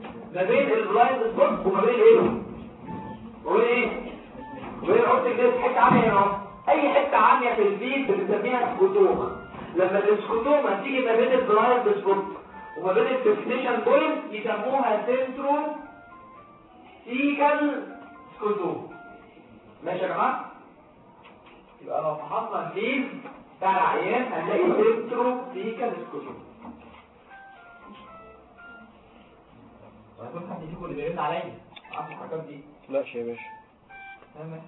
الكلام ما بين البلايند سبوت وما بين ايه وبين ايه وبين الاوبتيك ديسك حته عاميه هنا اهو. اي حته عاميه في الفيد بنسميها سكوتوما لما السكوتوما تيجي ما بين البلايند سبوت وما بين الفيكسيشن بوينت يسموها سنترو سيكال سكوتوما ماشي يا جماعه يبقى لو فحصنا الفيد بتاع العيان هنلاقي سنترو سيكال سكوتوما وهيكون حد فيكم اللي بيرن عليا عارف الحركات دي لا شيء يا باشا تمام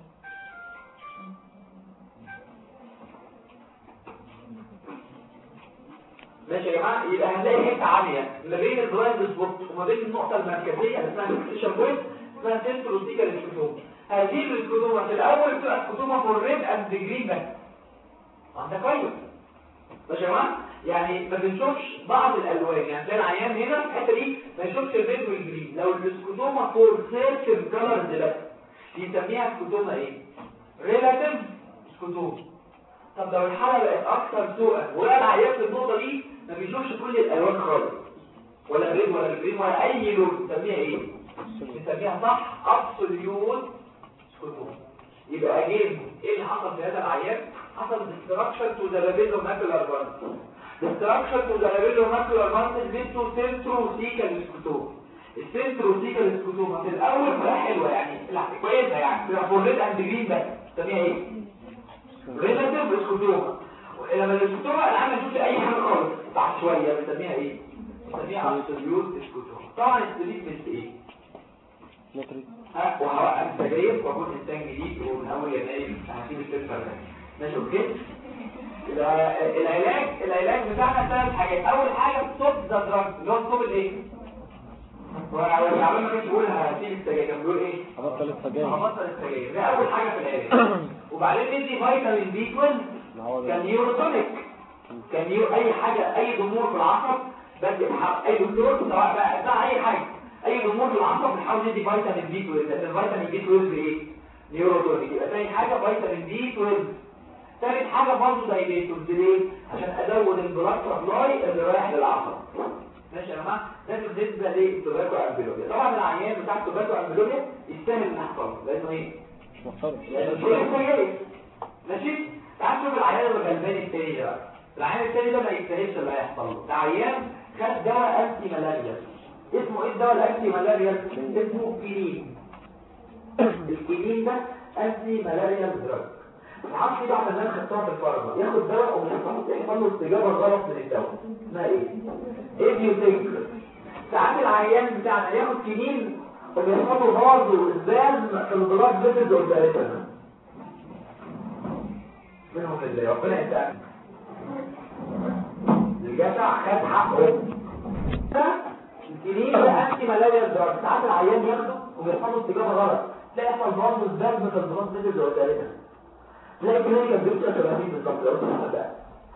ماشي يا جماعه يبقى هنلاقي حته عاليه ما بين البلايند سبوت وما بين النقطه المركزيه اللي اسمها الفيكسيشن بوينت اسمها سنتروسيكال سكوتوما هذه السكوتوما في الاول بتبقى سكوتوما فور ريد اند جرين بس ده كويس ماشي يا جماعه يعني ما بنشوفش بعض الالوان يعني زي العيان هنا في الحته دي ما يشوفش الريد والجرين لو السكوتوما فور سيركل كلرز بس يسميها سكوتوما ايه ريلاتيف سكوتوما طب لو الحاله بقت اكثر سوءا ولا العيان في النقطه دي ما بيشوفش كل الالوان خالص ولا الريد ولا الجرين ولا اي لون نسميها ايه نسميها صح ابسوليوت سكوتوما يبقى اجين ايه اللي حصل في هذا العيان حصل destruction to the lamellomacular bundle destruction to the lamellomacular bundle leads to centrocecal scutum السنتروسيكال سكوتوما في الاول فلا حلوه يعني لا كويسه يعني بتبقى فوريد اند جرين بس تسميها ايه ريلاتيف سكوتوما لما السكوتوما العام ما تشوفش اي حاجه خالص بعد شويه بنسميها ايه بنسميها ابسوليوت سكوتوما طبعا التريتمنت ايه نتري ها وهوقف سجاير واكون انسان جديد ومن اول يناير هسيب الفكره ده ماشي اوكي يبقى العلاج العلاج بتاعنا ثلاث حاجات اول حاجه ستوب ذا دراج اللي هو ستوب الايه وعلى ما كنت بقول هسيب السجاير كان بيقول ايه هبطل السجاير هبطل السجاير ده اول حاجه في العلاج وبعدين ندي فيتامين بي 12 نعوض كان نيوروتونيك كان يو اي حاجه اي ضمور في العصب بدي بح- اي دكتور سواء بقى بتاع اي حاجه اي ضمور في العصب بنحاول ندي فيتامين بي 12 لان الفيتامين بي 12 ايه نيوروتونيك يبقى ثاني حاجه فيتامين بي 12 ثالث حاجه برضه دايليتورز ليه عشان ازود البلاد سبلاي اللي رايح للعصب ماشي يا جماعه ده بالنسبه للتوباكو امبلوبيا طبعا العيان بتاع التوباكو امبلوبيا يستاهل ان احفظه لانه ايه مش مفترض لانه شيء كويس ماشي تعال شوف العيان الغلبان التاني ده بقى العيان التاني ده ما يستاهلش اللي هيحصل له ده عيان خد دواء انتي ملاريا اسمه ايه الدواء الانتي ملاريا اسمه كينين الكينين ده انتي ملاريا دراج ما اعرفش ايه بعد الناس خدتها في الفارما ياخد دواء ومش يحصل له استجابه غلط من الدواء اسمها ايه؟ ايه بيوتيك ساعات العيان بتاعنا ياخد كينين وبيحصل له برضه اسبام في البلاك فيزز والباريتنا منهم اللي ربنا يسأل الجشع خد حقه الكنين ده انتي ملاريا دراج ساعات العيان ياخده وبيحصل له استجابه غلط تلاقي يحصل برضه اسبام في البلاك فيزز والباريتنا تلاقي كلينيكال بيبقى شبه دي بالظبط لو انت بقى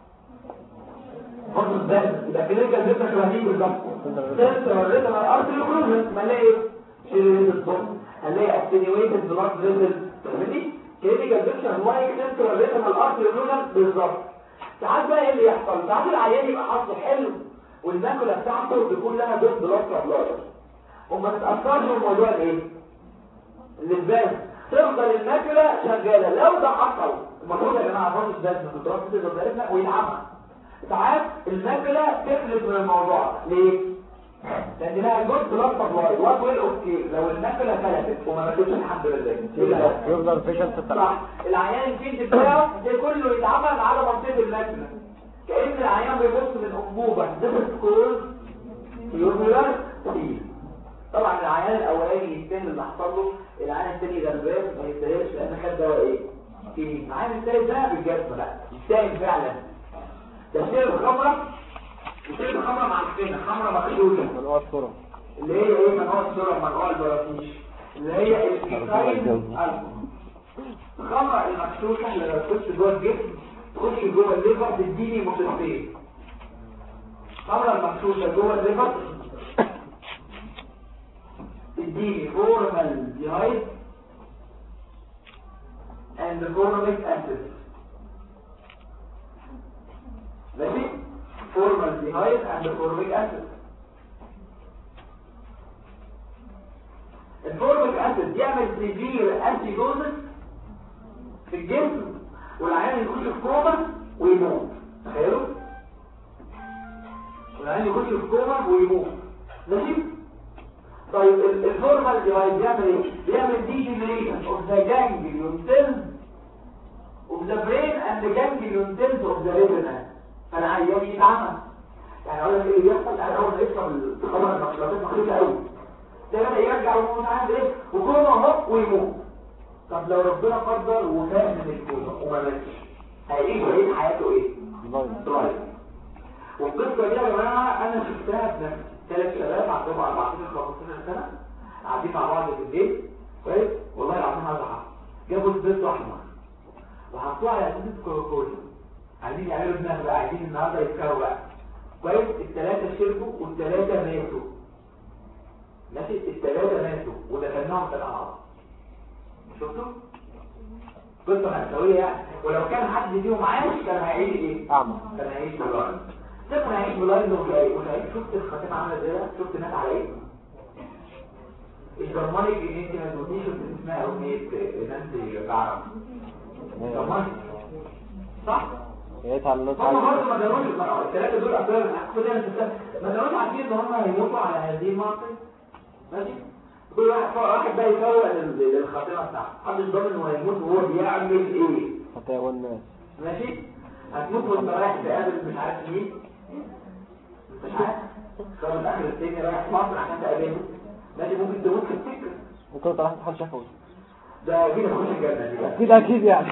برضه اسبام يبقى كلينيكال بيبقى شبه دي بالظبط سنتر الريتم الارض الكروزن ما نلاقي شيرين الضغط هنلاقي اتنيويتد بلاد فيزل فاهمني كلينيكال بيكشر لايك سنتر الريتم الارض الكروزن بالظبط ساعات بقى ايه اللي يحصل ساعات العيان يبقى حظه حلو والماكله بتاعته بيكون لها دور بلاد سبلاي وما تتاثرش بالموضوع الايه الاسباز تفضل الماكله شغاله لو ده حصل المفروض يا جماعه برضه اسباز من الدراسه تقدر تعرفنا ويلعبها ساعات الماكله تفلت من الموضوع ليه لان لها جزء بلاد سبلاي وات ويل اوكي لو الماكله فلتت وما ماتتش الحمد لله يبقى يفضل فيشنت بتاع صح العيان الجلد بتاعه ده كله يتعمل على منطقه الماكله كأن العيان بيبص من انبوبه ده سكول يوميلر سيل طبعا العيان الاولاني يستاهل اللي حصل له العيان الثاني غلبان ما يستاهلش لان خد دواء ايه في العيان الثالث ده بالجسم لا يستاهل فعلا ده شرب خمره وشرب خمره مع السنه خمره مغشوشه من هو الصورة اللي هي ايه منوع السرعه منوع البرافيش اللي هي الكيساين الكحول الخمره المغشوشه اللي لو تخش جوه الجسم تخش جوه الليفر تديني مصيبتين الخمره المغشوشه جوه الليفر تديني فورمال ديهايد and formic acid ماشي formal dehyde and formic acid الفورميك اسيد يعمل سيفير انتي دوزس في الجسم والعيان يخش في كوما ويموت تخيلوا والعيان يخش في كوما ويموت ماشي طيب ال- الفورمال ديفايس بيعمل ايه بيعمل ديجنريشن اوف ذا جانجليون سيلز اوف ذا برين اند جانجليون سيلز اوف ذا ريتنا فالعيان يتعمى يعني اقول لك ايه اللي بيحصل انا اول ما يفهم الخبر المخلوقات مخلوقه قوي ده بدا يرجع ويموت عامل ايه وكوما اهو ويموت طب لو ربنا قدر وفاق من الكوما وما ماتش هيعيش بقيه حياته ايه ضايع والقصه دي يا جماعه انا شفتها بنفسي ثلاث شباب عندهم 14 15 سنه قاعدين مع بعض في البيت كويس والله العظيم هذا حصل جابوا البيت احمر وحطوه على اساس كوكولا عايزين يعملوا دماغ بقى عايزين النهارده يتكروا بقى كويس الثلاثه شربوا والثلاثه ماتوا ماشي الثلاثه ماتوا ودفناهم في الأعراض شفتوا قصه مأساوية يعني ولو كان حد فيهم عايش كان هيعيش ايه أعمى كان هيعيش بلايند كان هيعيش بلايند وهيعيش شفت الخاتمه عامله ازاي شفت الناس على ايه الجرمانيك ان انت ما تقوليش شفت اسمها اغنيه نانسي بعرف الجرمانيك صح يا ريت على الناس هم برضه ما كانوش الثلاثه دول ابطال كل انا ما كانوش عارفين ان هم هيموتوا على هذه المنطقه ماشي كل واحد واحد بقى يفوق لل- للخاتمه بتاعته محدش ضامن انه هيموت وهو بيعمل ايه خطايا والناس ماشي هتموت وانت رايح تقابل مش عارف مين مش عارف خلاص اخر الدنيا رايح مصر عشان تقابله ماشي ممكن تموت في السكه ممكن طلعت امتحان شفوي ده كده تخش الجنه دي بقى. اكيد اكيد يعني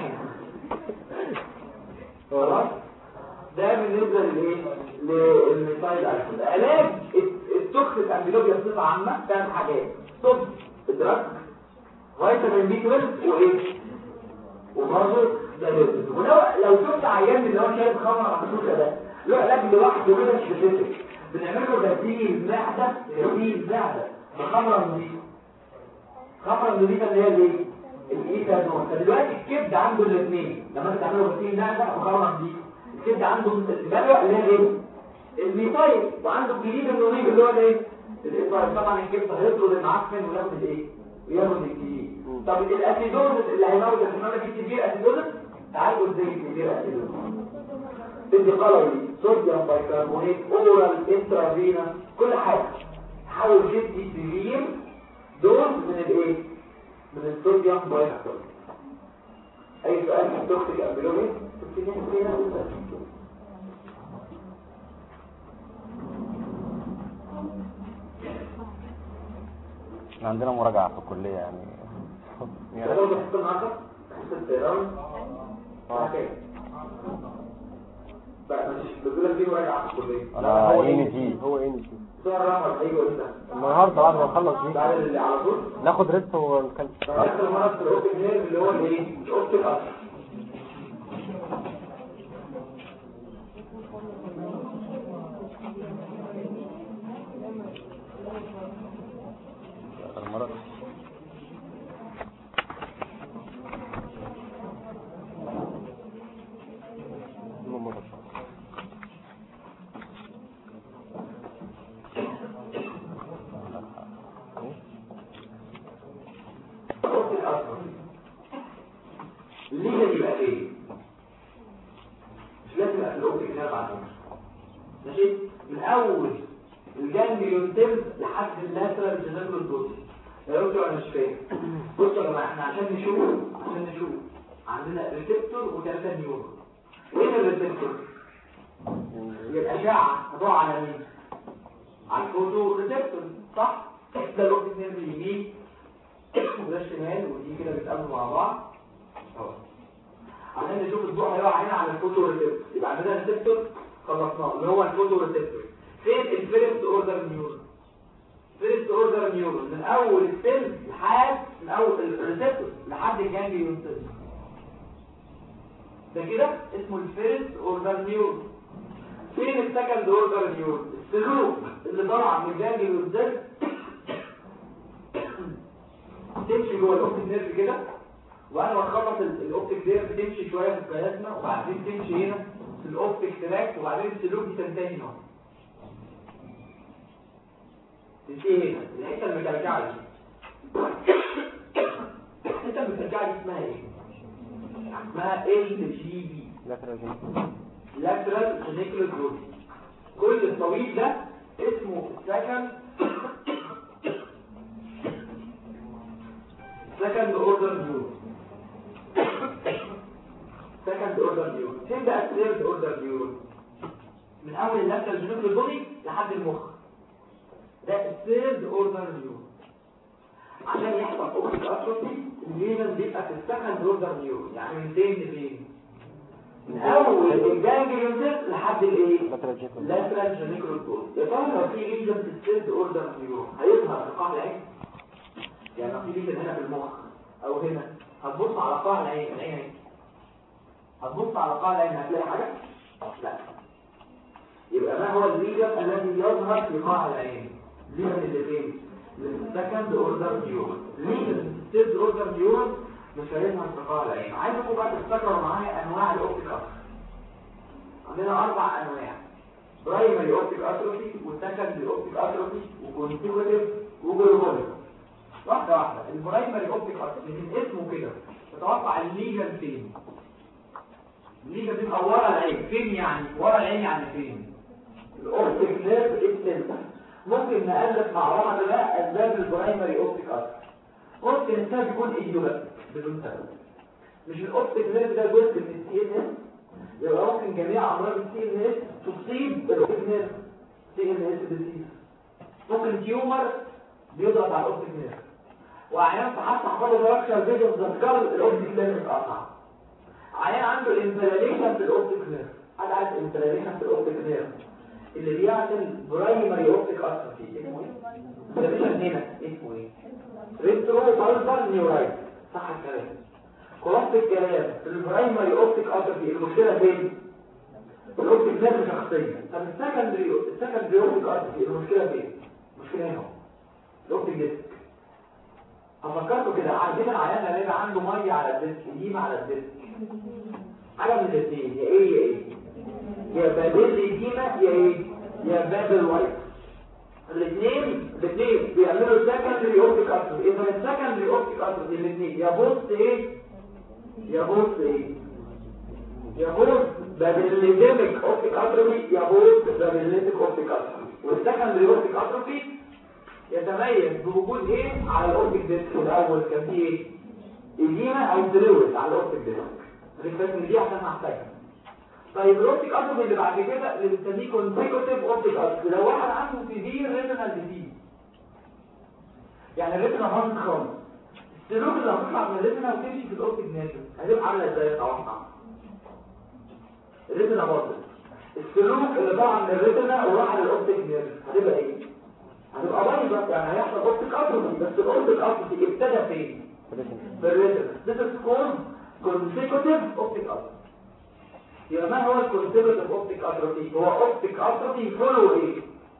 خلاص ده بالنسبه للايه للميثايل الكحول علاج الت- التوكسيك امبيلوبيا بصفه عامه ثلاث حاجات طب ادراك فيتامين بي 12 وايه وبرضه دايليتس ولو لو شفت عيان اللي هو شايف خمر مخصوصه ده له علاج لوحده كده سبيسيفيك بنعمل له غسيل معده غسيل معده بخمره نظيفه خمره نظيفه اللي هي الايه الايثانول فدلوقتي الكبد عنده الاثنين لما انت تعمله غسيل معده وخمره نظيفه الكبد عنده البلوى اللي هي الايه الميثايل وعنده الجديد النظيف اللي هو الايه الايثايل طبعا الكبد هيطرد المعفن وياخد الايه وياخد الجديد طب الاسيدوزس اللي هيموت الحمامه دي كبير اسيدوزس تعالوا ازاي كبير اسيدوزس تدي قلوي صوديوم بايكربونات اورال انترافينا كل حاجه حاول تدي سيفير دوز من الايه من الصوديوم بايكربونات اي سؤال في التوكسيك امبيلوميت احنا عندنا مراجعة في الكلية يعني يعني لو بحثت النهارده بحثت الطيران آه. اوكي بقى مش بقول لك في مراجعه في الكليه انا هو ايه إيه؟ دي هو ايه دي صور رقم هيجي قدام النهارده بعد ما نخلص بعد دي اللي على طول ناخد ريست ونتكلم اخر مره في الاوبن نيرف اللي هو الايه الاوبتيك اصلا المرة الاوبتيك اصلا ليه ده يبقى ايه مش لازم يبقى في الاوبتيك نيرف على فكره ماشي من اول الجانجليون تيم لحد اللاترال جينيكال دوز يا دكتور انا مش فاهم بصوا يا جماعه احنا عشان نشوف عشان نشوف عندنا ريسبتور وثلاثه نيورون ايه الريسبتور هي الاشعه هتقع على مين على الفوتو ريسبتور صح ده الاوبتيك نيرف اليمين وده الشمال ودي كده بيتقابلوا مع بعض اهو عشان نشوف الضوء هيقع هنا على الفوتو ريسبتور يبقى عندنا ريسبتور خلصناه اللي هو الفوتو ريسبتور فين الفيرست اوردر نيورون فيرست اوردر نيورون من اول السيل لحد من اول الريسبتور لحد الجانجليون سيل ده كده اسمه الفيرست اوردر نيورون فين السكند اوردر نيورون السلوك اللي طالع من الجانجليون سيل تمشي جوه الاوبتيك نيرف كده وانا بخلص الاوبتيك نيرف تمشي شويه في البلازما وبعدين تمشي هنا في الاوبتيك تراك وبعدين السلوك دي تنتهي هنا تنتهي هنا الحته المكلكعه دي انت بترجع لي اسمها ايه اسمها ال جي بي lateral جنب lateral genicular growth كل الطويل ده اسمه second second order view second order view فين بقى third order view من اول اللاترال جنوب البودي لحد المخ ده third order view عشان يحصل اوكسيك اتروفي الليفل بيبقى في السكند اوردر فيو يعني من فين لفين من اول الجانجليون سيل لحد الايه lateral جنب لاترال جينيكال كود يا ترى لو في ليجن في الثيرد اوردر نيورون هيظهر في قاع العين يعني لو في ليجن هنا في المخ او هنا هتبص على قاع العين العين اهي هتبص على قاع العين هتلاقي حاجه لا يبقى ما هو الليجن الذي يظهر في قاع العين الليجن اللي فين السكند اوردر نيورون ليجن الثيرد اوردر نيورون مش هيظهر في قاع العين عايزكم بقى تفتكروا معايا انواع الاوبتيك أكتر. عندنا اربع انواع برايمري اوبتيك اتروفي وسكندري اوبتيك اتروفي وكونسيكوتيف وجلوكوميك واحده واحده البرايمري اوبتيك اتروفي من اسمه كده تتوقع الليجن فين الليجن بيبقى ورا العين فين يعني ورا العين يعني فين الاوبتيك نيرف السنتر ممكن نألف مع بعض بقى اسباب البرايمري اوبتيك اتروفي ممكن السبب يكون ايديوباتيك بدون سبب مش الاوبتيك نيرف ده جزء من السي ان اس يبقى ممكن جميع امراض السي ان اس تصيب الاوبتيك نيرف سي ان اس ديزيز ممكن تيومر بيضغط على الاوبتيك نيرف وعيان حتى حصل فراكشر فيجن ذكر الاوبتيك نيرف اتقطع عيان عنده انفلاميشن في الاوبتيك نيرف حد عارف انفلاميشن في الاوبتيك نيرف اللي بيعمل برايمري اوبتيك اتروفي اسمه ايه؟ انفلاميشن هنا اسمه ايه؟ ريترو بالبر نيورايت صح الكلام خلاصة الكلام في البرايمري اوبتيك اتروفي المشكلة فين؟ في الاوبتيك نيرف شخصيا طب السكندري السكندري اوبتيك اتروفي المشكلة فين؟ المشكلة هنا الاوبتيك ديسك افكرته كده عندنا العيان اللي هيبقى عنده ميه على الديسك قديمه على الديسك حاجه من الاثنين يا ايه يا ايه يا بابل قديمه يا ايه يا بابل وايت الاثنين الاثنين بيعملوا سكندري اوبتيك اتروفي اذا السكندري اوبتيك اتروفي الاثنين يا بوست ايه يا بوست ايه يا بوست بابليديميك اوبتيك اتروفي يا بوست بابليديميك اوبتيك اتروفي والسكندري اوبتيك اتروفي يتميز بوجود ايه على الاوبتيك ديسك الاول كان فيه ايه اديمه او فلويد على الاوبتيك ديسك ريفلكس دي عشان هحتاجها طيب الاوبتيك اتروفي اللي بعد كده اللي بنسميه كونسيكوتيف اوبتيك اتروفي لو واحد عنده سيفير ريتينال ديزيز يعني الريتنا باظت خالص السلوك اللي هتطلع من الريتنا وتمشي في الاوبتيك نيرف هتبقى عامله ازاي اتوقع الريتنا باظت السلوك اللي طلع من الريتنا وراح للاوبتيك نيرف هتبقى ايه هتبقى بايظه يعني هيحصل اوبتيك اتروفي بس الاوبتيك اتروفي ابتدى فين في الريتنا This is called consecutive optic atrophy يبقى ما هو الكونسيكوتيف اوبتيك اتروفي هو اوبتيك اتروفي فولو ايه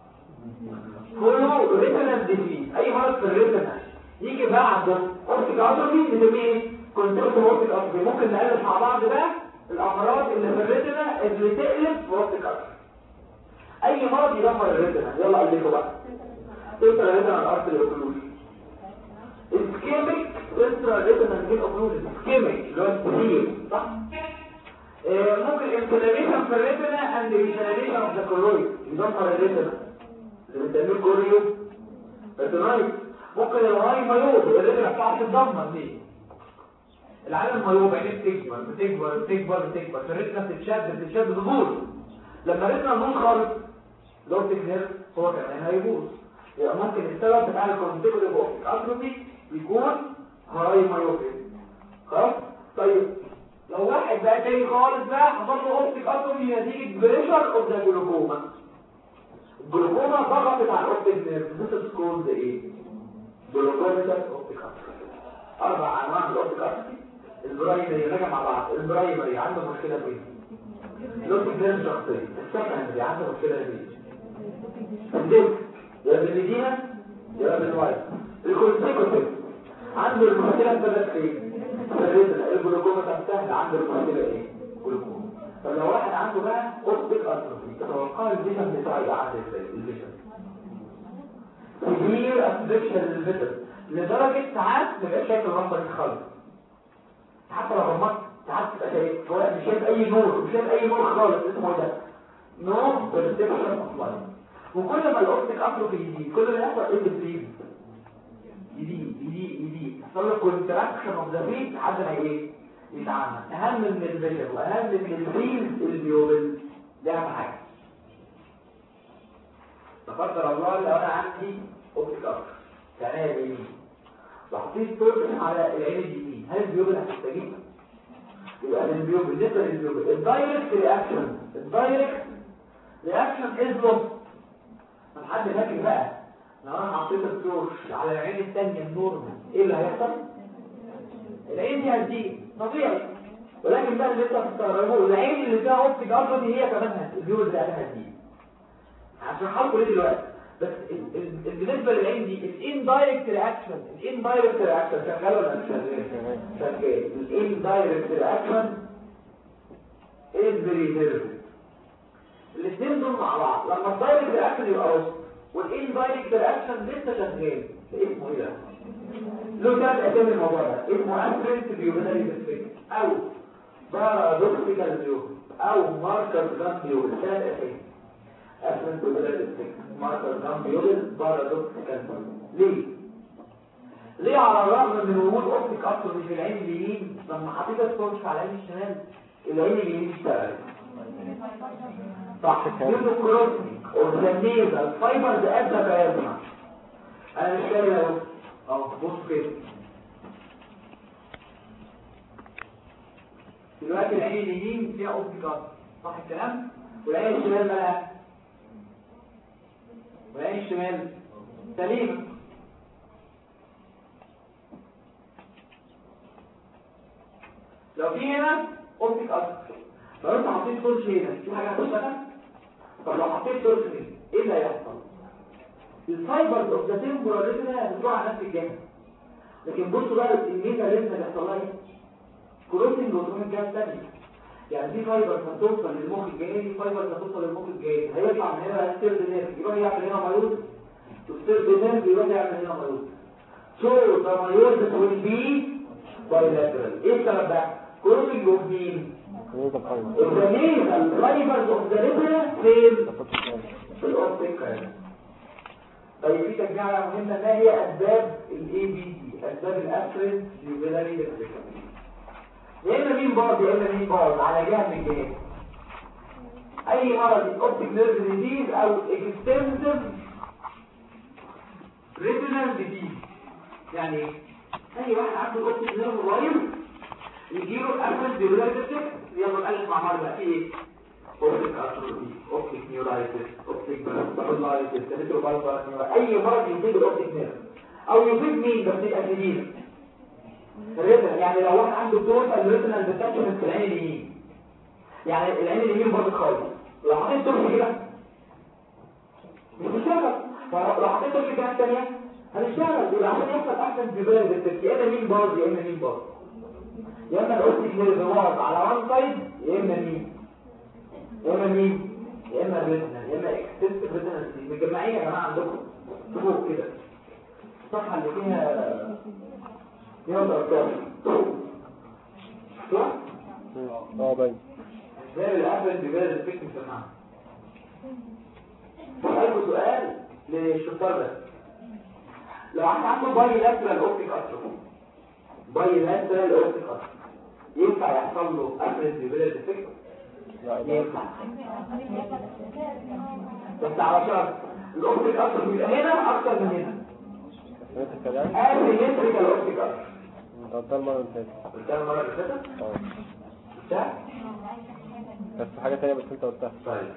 فولو ريتنال ديزيز اي مرض في الريتنا يجي بعده اوبتيك اتروفي نسميه ايه كونسيكوتيف اوبتيك اتروفي ممكن نالف مع بعض بقى الامراض اللي في الريتنا اللي تقلب في اوبتيك اتروفي اي مرض يدمر الريتنا يلا قلبكم بقى تنسى الريتنا الارتري اوكلوجن اسكيميك سنترال ريتنال جين اوكلوجن اسكيميك اللي هو الكثير صح آه، ممكن انفلاميشن في الريتنا اند انفلاميشن اوف ذا كورويد يدمر الريتنا اللي بنسميه كوريو ريتنايت ممكن الهاي مايوب الريتنا بتاعته تتدمر ليه العالم المايوب عينيه بتكبر بتكبر بتكبر بتكبر فالريتنا بتتشد بتتشد بتبوظ لما الريتنا تبوظ خالص لو تكنر هو كمان هيبوظ يبقى ممكن السبب بتاع الكونتيكوليف اوبتيك اتروفي يكون هاي مايوبيا خلاص طيب لو واحد بقى تاني خالص بقى حصل له اوبتيك اتروفي نتيجه بريشر اوف ذا جلوكوما الجلوكوما ضغطت على الاوبتيك نيرف ذس از كولد ايه جلوكوميتال اوبتيك اتروفي اربع انواع من الاوبتيك اتروفي البرايمري راجع مع بعض البرايمري عنده مشكله فين الاوبتيك نيرف شخصيه السكندري عنده مشكله فين الدم يا بالمدينة يا بالوايت الكونسيكوتيف عنده المشكلة بتبقى فين الريتنا الجلوكوما سهل عنده المشكلة ايه جلوكوما طب لو واحد عنده بقى اوبتيك اتروفي تتوقع الفيجن بتاعه يبقى عامل ازاي الفيجن كبير ابدكشن للفيتر لدرجة ساعات مبقاش شايف الرمبة دي خالص حتى لو غمضت ساعات تبقى شايف هو مش شايف اي نور مش شايف اي نور خالص اسمه ايه ده نور برسبشن اوف لايت وكل ما الاوبتيك اتروفي يزيد كل ما يحصل ايه بالزيد يزيد يزيد يزيد يحصل له كونتراكشن اوف ذا فيد لحد ما ايه يتعمل اهم من الفيجن واهم من الفيلز اللي بيوبل ده اهم حاجه تقدر الله لو انا عندي اوبتيك اتروفي يعني اليمين وحطيت تورش على العين اليمين هل البيوبل هتستجيب يبقى البيوبل بالنسبه للبيوبل الدايركت رياكشن الدايركت رياكشن از لوس لحد فاكر بقى لو انا حطيت التورش على العين الثانيه النورمال ايه اللي هيحصل العين دي هتزيد طبيعي ولكن بقى اللي انت هتستغربه العين اللي فيها اوبتيك ارض دي هي كمان هت- البيوبل بتاعتها هتزيد هشرحها لكم ليه دلوقتي بس ال- ال- بالنسبه للعين دي الاندايركت رياكشن الاندايركت رياكشن شغال ولا مش شغال شغال الاندايركت رياكشن از ريفيرس الاثنين دول مع بعض لما الدايركت رياكشن يبقى وسط والاندايركت رياكشن لسه شغال ده اسمه ايه ده له ثلاث اسامي الموضوع ده اسمه افرنت بيوبيلاري ديستريكت او بارادوكسيكال بيوبل او ماركر جان بيوبل ثلاث اسامي افرنت بيوبيلاري ديستريكت ماركر جان بيوبل بارادوكسيكال بيوبل ليه ليه على الرغم من وجود اوبتيك اتروفي في العين اليمين لما حطيت التورش على العين الشمال العين اليمين اشتغلت صح يوم كروسنج اورجانيزا الفايبرز ادى بيازما انا مش فاهم يا بص اه بص كده دلوقتي العين اليمين فيها اوبتيك اتروفي صح الكلام والعين الشمال بقى والعين الشمال سليمه لو في هنا اوبتيك اتروفي لو انت حطيت تورش هنا في حاجه هتشتغل طب لو حطيت تورش هنا ايه اللي هيحصل الفايبرز اوف ذا تمبورال ريتنا هتروح على نفس الجهه لكن بصوا بقى الميجا ريتنا بيحصل لها ايه كروسنج وتروح الجهه الثانيه يعني في فايبرز هتوصل للمخ الجانبي فايبرز هتوصل للمخ الجانبي هيطلع من هنا ستيرد نيرف يروح يعمل هنا مايوز والستيرد نيرف يروح يعمل هنا مايوز So the meiosis will be bilateral. ايه السبب ده؟ كروسنج اوف مين؟ يوجد فايبر الجميل الفايبرز اوف ذا ريتنا فين في الاوبتيك كاينس طيب في تجميعة مهمة ما هي اسباب الاي بي دي اسباب الافرنت يوبيلاري ديستريكشن يا اما مين باظ يا اما مين باظ على جهة من الجهات اي مرض الاوبتيك نيرف ديزيز او اكستنسيف ريتينال ديزيز يعني ايه؟ اي واحد عنده الاوبتيك نيرف ضعيف يجيله الافرنت يوبيلاري ديستريكشن يلا نقلب مع بعض بقى في ايه اوبتيك اتروفي اوبتيك نيورايتس اوبتيك بارلايتس تريتروبالبار اي مرض يصيب الاوبتيك نيرف او يصيب مين بس يبقى شديد الريتنا يعني لو واحد عنده توتال ريتنال ديتاتشمنت في العين اليمين يعني العين اليمين باظت خالص لو حطيت تورش كده مش هتشتغل فلو حطيت تورش كده الثانيه هتشتغل يبقى عشان يحصل احسن بيبان بالتركيز يا اما مين باظ يا اما مين باظ يا اما الاوبتيك نيرف باظ على وان سايد يا اما مين يا اما مين يا اما الريتنا يا اما اكستنسيف ريتنا مجمعين يا جماعه عندكم فوق كده الصفحه اللي فيها يلا ارقام صح اه باين ازاي الابل بيبان الفكر سمعها هسألكوا سؤال للشطار ده لو واحد عنده باي لاترال اوبتيك اتروفي باي لاترال اوبتيك اتروفي ينفع يحصل له ابل بيبان الفكر لا لا ينفع بس على شرط الاوبتيك اتروفي يبقى هنا اكتر من هنا سمعت الكلام اسيمتريكال اوبتيك اتروفي انت قلتها المرة اللي فاتت قلتها المره اللي فاتت اه قلتها بس في حاجة تانية بس انت قلتها طيب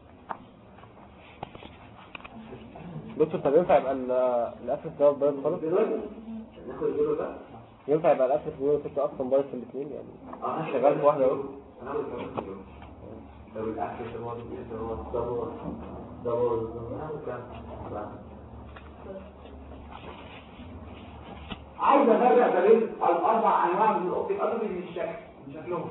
بص طب ينفع يبقى ال- القفل ده بايظ خالص دلوقتي ناخد الدور ده ينفع يبقى القفل في جوه ستة اصلا بايظ في الاثنين يعني اه شغال في واحدة اهو انا اول كمان في اليوم لو الاكل ده هو ده هو ده هو ده هو انا كام عايز افرق ما بين الاربع انواع من الاوبتيك اتروفي من الشكل من شكلهم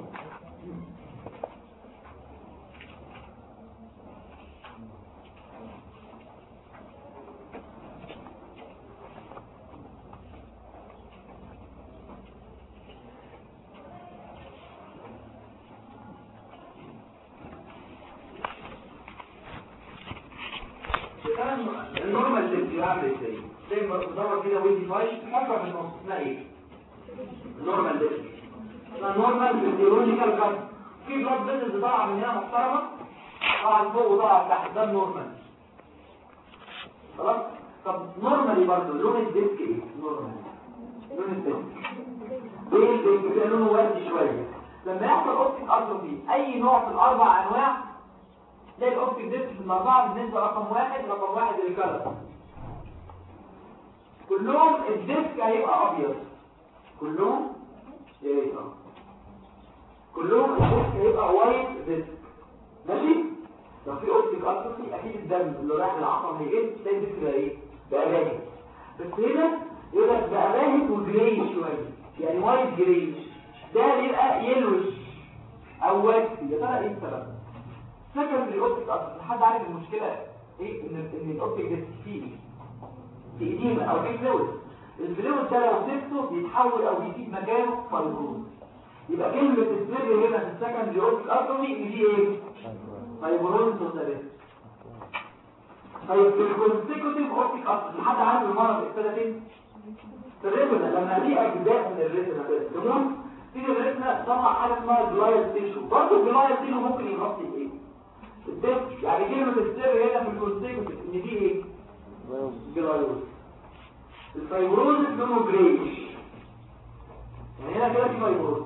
بيعمل ازاي زي ما بتدور كده ويدي فايش حفره في النص اسمها ايه نورمال ديسك اسمها نورمال فيزيولوجيكال كات في بلاد فيزلز طالعه من هنا محترمه طالعه لفوق وطالعه لتحت ده النورمال خلاص طب نورمالي برضه لون الديسك ايه نورمال لون الديسك ليه الديسك بيبقى لونه وردي شويه لما يحصل اوبتيك اتروفي اي نوع في الاربع انواع تلاقي الاوبتيك ديسك في الاربعه بالنسبه رقم واحد رقم واحد الكلر كلهم الديسك هيبقى ابيض كلهم يا ريت اه. كلهم الديسك هيبقى وايت ديسك ماشي لو في اوبتيك اتروفي اكيد الدم اللي رايح للعصب هيقل تلاقي الديسك بقى ايه بقى باهت بس هنا يقول لك بقى باهت وجراي شويه يعني وايت جراي ده بيبقى يلوش او واكسي يا ترى ايه السبب فكر في الاوبتيك اتروفي حد عارف المشكله ايه ان ان الاوبتيك ديسك فيه ايه في إديمة أو في فلويد الفلويد ده لو سبته بيتحول أو بيسيب مكانه فايبروز يبقى كلمة السر هنا في السكند اوبتيك اتروفي ان دي ايه؟ فايبروز توتاليس طيب في الكونسيكوتيف اوبتيك اتروفي حد عارف المرض ابتدى فين؟ في الريتنا لما في أجزاء من الريتنا تمام؟ تيجي الريتنا تطلع حاجة اسمها جلايال تيشو برضه الجلايال تيشو ممكن يغطي ايه؟ الدم يعني كلمة السر هنا في الكونسيكوتيف ان دي ايه؟ جلايوز الفيبروز لونه جريش يعني هنا كده في فيبروز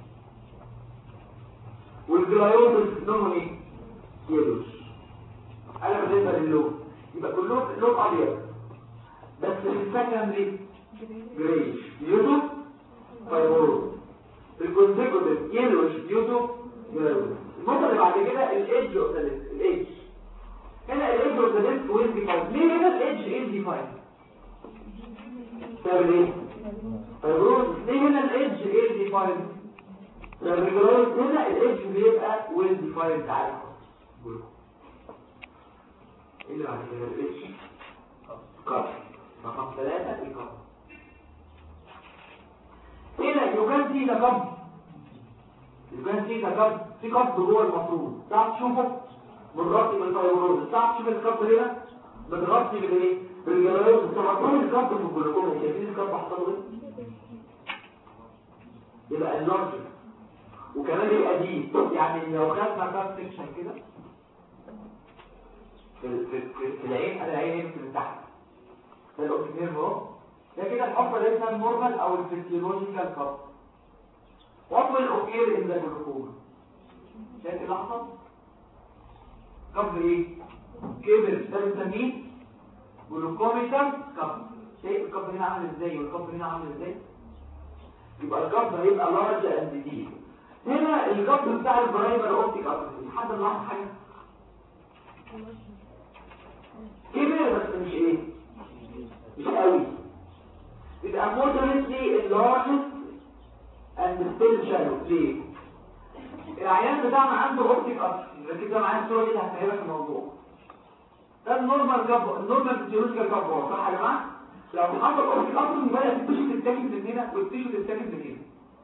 والجلايوز لونه ايه يلوش انا بالنسبه للون يبقى كلهم لون ابيض بس في السكندري جريش يوتو فيبروز الكونسيكوتيف يلوش يوتو جلايوز النقطه اللي بعد كده الايدج اوف ذا الايدج هنا الايدج اوف ذا ليفت ويل ديفاين ليه هنا الايدج از ديفاين تعمل ايه فيبروز ليه هنا الايدج از ديفاين الريجولاريز هنا الايدج بيبقى ويل ديفاين تعالى قول ايه اللي بعد كده الايدج كات رقم ثلاثة الكات هنا يوكان سي ده كب يوكان سي ده كب في كب جوه المفروض تعرف تشوفه متغطي بالفيبروز تعرف تشوف الكب هنا متغطي بالايه بالجلايوز الطبقون الكب في الجلوكوم شايفين الكب حصل ايه يبقى اللارج وكمان يبقى دي يعني لو خدنا كاب سكشن كده في في في, في العين انا العين هنا من تحت ده الاوبتيك نيرف اهو ده كده الحفره اللي اسمها النورمال او الفيزيولوجيكال كاب وصل الاوكير ان ذا جلوكوما شايف اللي حصل كاب ايه كبر ده بنسميه جلوكوميتال كاب شايف الكاب هنا عامل ازاي والكاب هنا عامل ازاي يبقى الكاب هيبقى لارج اند دي هنا الكاب بتاع البرايمر اوبتيك اتروفي حد لاحظ حاجه كبر بس مش ايه مش قوي يبقى moderately enlarged and still shallow ليه العيان بتاعنا عنده اوبتيك اتروفي ركز معايا الصوره دي هتفهمك الموضوع ده النورمال كاب النورمال فيزيولوجيكال كاب هو صح يا جماعه لو حصل اوبتيك اتروفي بدا التيشو تتاكل من هنا والتيشو تتاكل من هنا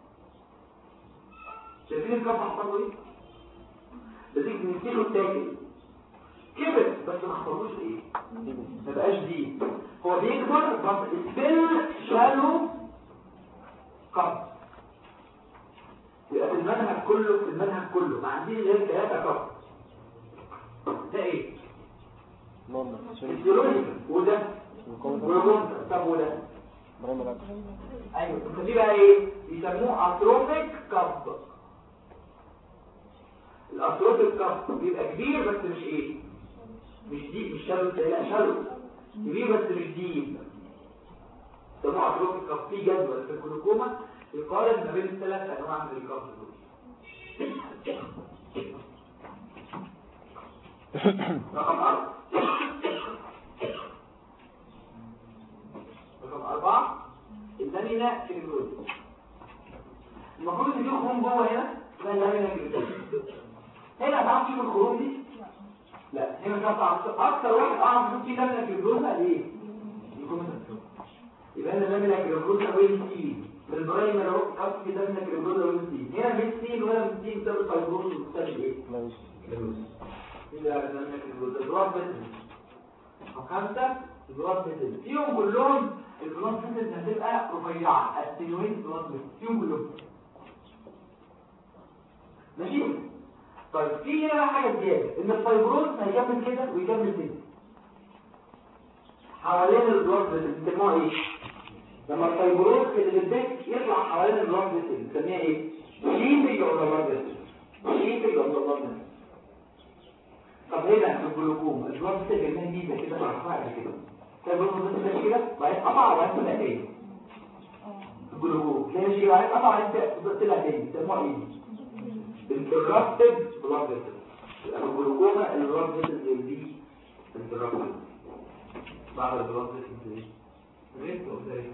شايفين الكاب حصل له ايه بتيجي من التيشو تتاكل كبر بس ما حصلوش ايه ما بقاش دي هو بيكبر بس ستيل شالو كاب يبقى في المنهج كله في المنهج كله ما عنديش غير ثلاثة كاب ده ايه نورمال الفيزيولوجي وده والجمله طب وده برايمر اكشن ايوه بس دي بقى ايه بيسموه اتروفيك كاب الاتروفيك كاب بيبقى كبير بس مش ايه مش دي مش شالو لا شالو كبير بس مش دي بيسموه اتروفيك كاب في جدول في الجلوكوما يقارن ما بين الثلاث انواع من الكاب دول رقم أربعة رقم أربعة اللامينا كريبروز المفروض ان في خروم جوه هنا اسمها اللامينا كريبروز هنا تعرف تشوف الخروم دي لا هنا مش هتعرف اكتر واحد اعرف اشوف فيه لامينا كريبروز ايه يكون مثلا يبقى انا لامينا كريبروز وين سي من البرايمر اهو كف في لامينا كريبروز وين سي هنا بين سي وهنا بين سي بسبب الفايبروز وبسبب ايه ماشي كريبروز إذا لم يكن الضرب خمسة البلاد فيسل فيهم كلهم البلاد فيسل هتبقى رفيعه اتنويت بلاد فيسل فيهم كلهم ماشي طيب في هنا بقى حاجه زياده ان الفايبروز هيكمل كده ويكمل كده حوالين البلاد فيسل بيسموها ايه لما الفايبروز اللي في البيت يطلع حوالين البلاد فيسل بنسميها ايه شيبنج اوف ذا بلاد فيسل شيبنج اوف ذا بلاد فيسل طب هنا في الجلوكوما البلاد فيسل كانها ميزه كده شرحها قبل كده كان البلاد فيسل كده بعدين قطع وبعدين طلع تاني الجلوكوما تلاقي ماشي بعدين قطع وبعدين طلع تاني بيسموها ايه interrupted blood vessels الجلوكوما البلاد فيسل دي interrupted بعد البلاد فيسل دي ريت اوف ذا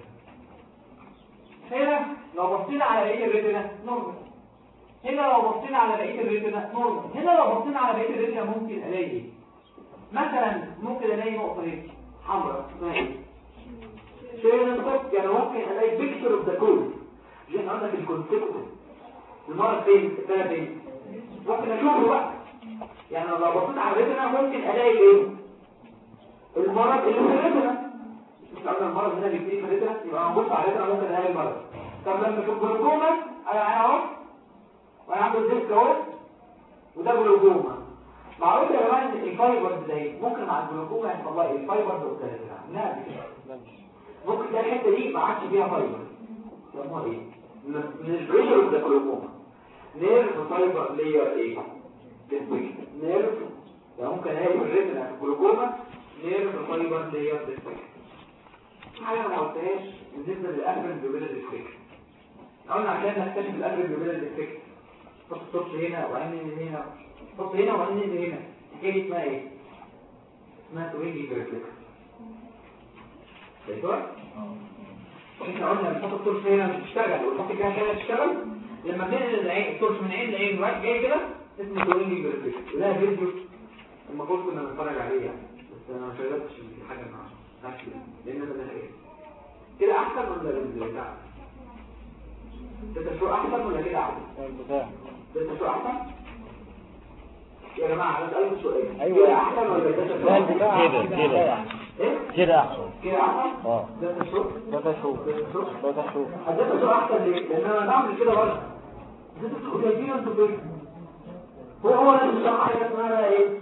هنا لو بصينا على بقيه الريتنا نورمال هنا لو بصينا على بقيه الريتنا نورمال هنا لو بصينا على بقيه الريتنا ممكن الاقي مثلا ممكن الاقي نقطه هنا حمراء اسمها ايه سيرنسك يعني ممكن الاقي بيكتشر اوف ذا كود زي ما عندك الكونسيبت المرض فين الثاني فين ممكن اشوفه بقى يعني لو بصيت على الريتنا ممكن الاقي ايه المرض اللي في الريتنا مش عارف المرض هنا بيبتدي في الريتنا يبقى نبص على الريتنا ممكن الاقي المرض طب لما اشوف جلوكوما انا انا اهو وانا عامل ديسك اهو وده جلوكوما معروف يا جماعه ان الفايبرز ده ممكن مع الجلوكوما يحصل لها ايه الفايبرز والكلام نعم ممكن تلاقي الحته دي ما عادش فيها فايبر يسموها ايه من البريشر اوف ذا جلوكوما نيرف فايبر لير ايه ديسبيك نيرف يعني ممكن الاقي في الريتنا في الجلوكوما نيرف فايبر لير ديسبيك حاجه ما قلتهاش بالنسبه للافرن بيوبيلر ديسبيك قلنا عشان نكتشف الافرن بيوبيلر ديسبيك حط الصوت هنا وعين هنا حط هنا وعين هنا الحكايه اسمها ايه اسمها توينجي ريفلكس شايفها احنا قلنا بنحط التورس هنا بتشتغل ونحط كده كده تشتغل لما بننقل العين التورس من عين لعين رايح جاي كده اسمه توينجي ريفلكس وده فيديو المفروض كنا نتفرج عليه يعني بس انا ما شغلتش الحاجه معاه لان انا ده ايه كده احسن ولا بالبتاع ده شو احسن ولا كده احسن البتاع ده شو احسن يا جماعه انا سالت سؤال أيوة. كده احسن ولا ده شو لا البتاع كده كده ايه كده احسن كده احسن اه ده شو ده تشوف ده تشوف ده شو احسن ليه لان انا بعمل كده برضه ده شو جايبين انتوا فين هو هو نفس الشرح حاجه اسمها ايه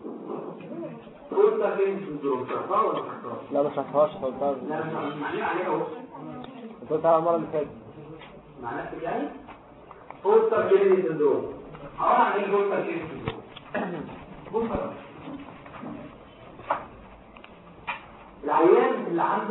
قلت فين سندروم شرحها ولا ما شرحتهاش؟ لا ما شرحتهاش قلتها لا مش معنيه عليها اهو انت قلتها على المره اللي فاتت مع نفسك يعني فولتر جيني سندروم حوالي عن ايه فولتر جيني سندروم بص بقى. العيان اللي عنده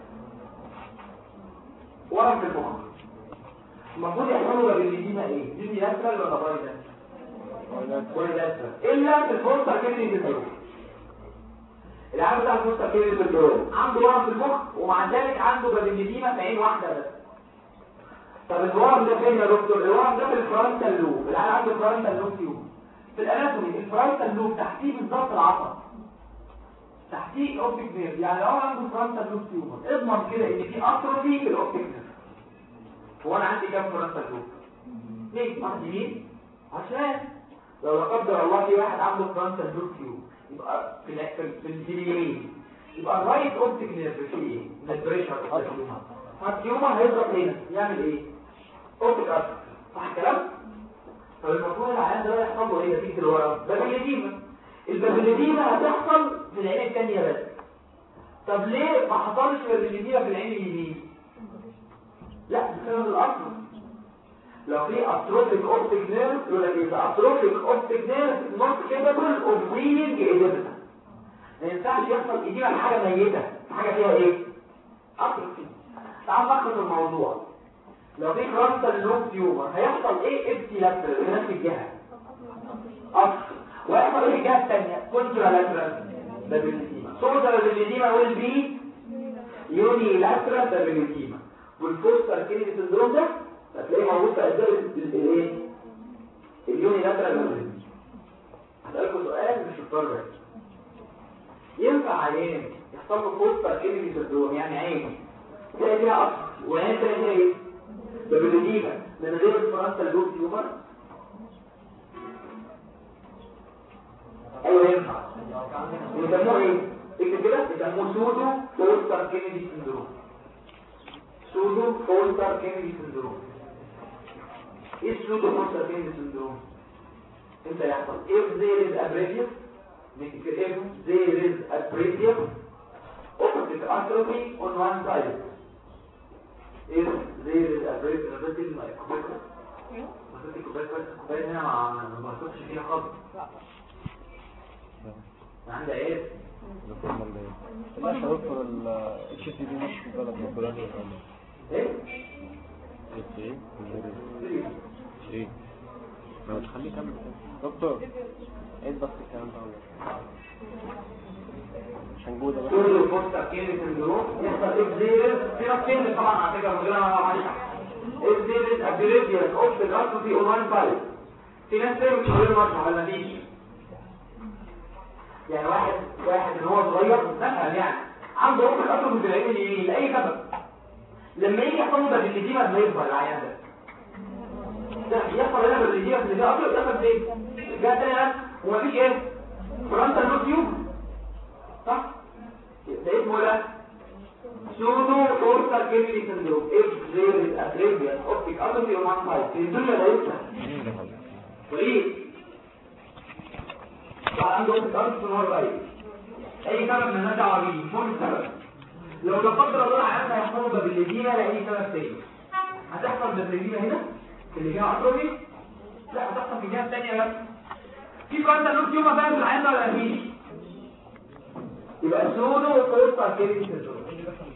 ورم في المخ المفروض يحصل له بالإديمة ايه؟ دي لاترال ولا بايلاترال؟ بايلاترال الا في الفولتر جيني سندروم العيان بتاع الفولتر جيني سندروم عنده ورم في المخ ومع ذلك عنده بالإديمة في عين واحدة بس طب الورم ده فين يا دكتور الورم ده في الفرونتال لوب العيال عنده فرونتال لوب تيوب في الاناتومي الفرونتال لوب تحتيه بالظبط العصب تحتيه الاوبتيك نيرف يعني لو انا عنده فرونتال لوب تيوب اضمن كده ان في اتروفي في الاوبتيك نيرف هو انا عندي كام فرونتال لوب اثنين واحد يمين عشان لو لا قدر الله في واحد عنده فرونتال لوب تيوب يبقى في ال- في, في اليمين يبقى الرايت اوبتيك نيرف فيه ايه؟ من البريشر فالتيومر هيضرب هنا يعمل ايه؟ اوبتيك ارتر صح الكلام؟ فالمفروض العيان ده يحصل له ايه نتيجه الورم؟ بابليديما البابليديما هتحصل في العين الثانيه بس طب ليه ما حصلش بابليديما في العين اليمين؟ لا بسبب الاصل لو في اتروفيك اوبتيك نيرف يقول لك ايه اتروفيك اوبتيك نيرف نوت كيبل اوف وينج ايديما ما ينفعش يحصل ايديما لحاجه ميته حاجه فيها ايه؟ اتروفي تعال نلخص الموضوع لو في فرونتال لوب تيومر هيحصل ايه ابتي لاترال في نفس الجهه اصل ويحصل ايه الجهه الثانيه كونترا لاترال بابيليتيما سودا بابيليتيما والبي يوني لاترال بابيليتيما والفوستر كينيدي سندروم ده هتلاقيه موجود في اجزاء الايه اليوني لاترال بابيليتيما هسألكم سؤال مش الفرق ينفع عيان يحصل له فوستر كينيدي سندروم يعني عين تلاقي فيها اصل وعين تلاقي فيها ايه بابلوديما من غير الفرنسا اللوب تيومر ايوه ينفع يسموه ايه اكتب كده يسموه سودو فولتر كينيدي سندروم سودو فولتر كينيدي سندروم ايه السودو فولتر كينيدي سندروم انت يحصل if there is abrasion نكتب كده if there is abrasion opposite atrophy on one side if there is abrasion abrasion ما يكبرش ما تكبرش بس الكوبايه هنا ما ما تكبرش فيها خالص عندها ايه دكتور مالي ماشي يا دكتور ال اتش تي دي مش في البلد دكتور ايه ايه ايه ايه ما تخليه كمل دكتور عيد بس الكلام ده والله. عشان جودة بس كل فرصة كلمة سندروم يحصل إبزيرس في ناس كلمة طبعا على فكرة من غير ما معلش إبزيرس أبيليتيس أوف الأسوسي أونلاين فايل في ناس كلمة مش غير مرة ولا مفيش يعني واحد واحد اللي هو صغير مثلا يعني عنده أوف الأسوسي في العين ليه؟ لأي سبب لما يجي يحصل له بالإديمة ما يكبر العيان ده ده يحصل هنا بالإديمة في الإديمة أصلا يحصل فين؟ جاء تاني ومفيش إيه؟ فرانتا نوتيوب صح؟ ده اسمه لا سودو اورتال كيميلي سندروم اف زير اتريبيا اوبتيك اتروفي ومان سايد في الدنيا ده يسمع وليه بقى عنده اوبتيك اتروفي ومان سايد اي سبب من الناس دعوه بيه مش مهم السبب لو لا قدر الله عيالنا يحصلوا بالليدينا لاي سبب تاني هتحصل بالليدينا هنا في اللي فيها اتروفي لا هتحصل في الجهه الثانيه بس في كونتا لوك يوم فاهم العيال ولا مفيش يبقى سودو فورتا كيري سيندروم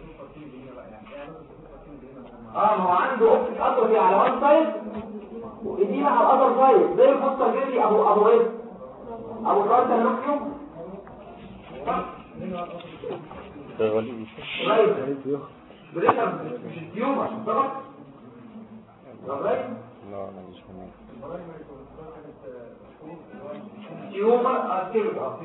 اه ما هو عنده اوبتيك اتروفي على وان سايد وايدينا على الاذر سايد زي الفورتا كيري ابو ابو ايه ابو فورتا نوكيوم شغالين رايت بريشر تيومر طبعا رايت لا انا مش فاهم تيومر اكتيف اه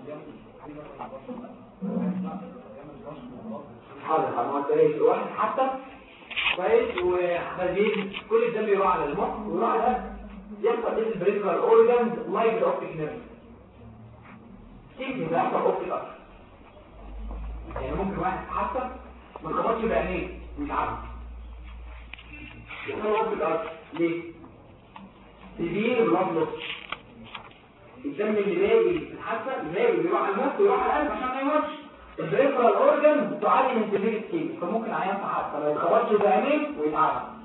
حاضر حاضر ما تلاقيش واحد حتى كويس وخزين كل الدم بيروح على المخ ويروح على يحصل ايه البريفرال اورجانز لايك الاوبتيك نيرف تيجي بيحصل اوبتيك اكتر يعني ممكن واحد حتى ما خبطش بعينيه مش عارف يحصل اوبتيك اكتر ليه؟ سيفير بلاد لوس الدم اللي باقي في الحاسه باقي بيروح على المخ ويروح على القلب عشان ما يموتش البريفرال اورجان تعاني من سيفير سكيل فممكن عيان في حاسه ما يتخبطش بعينيه ويتعب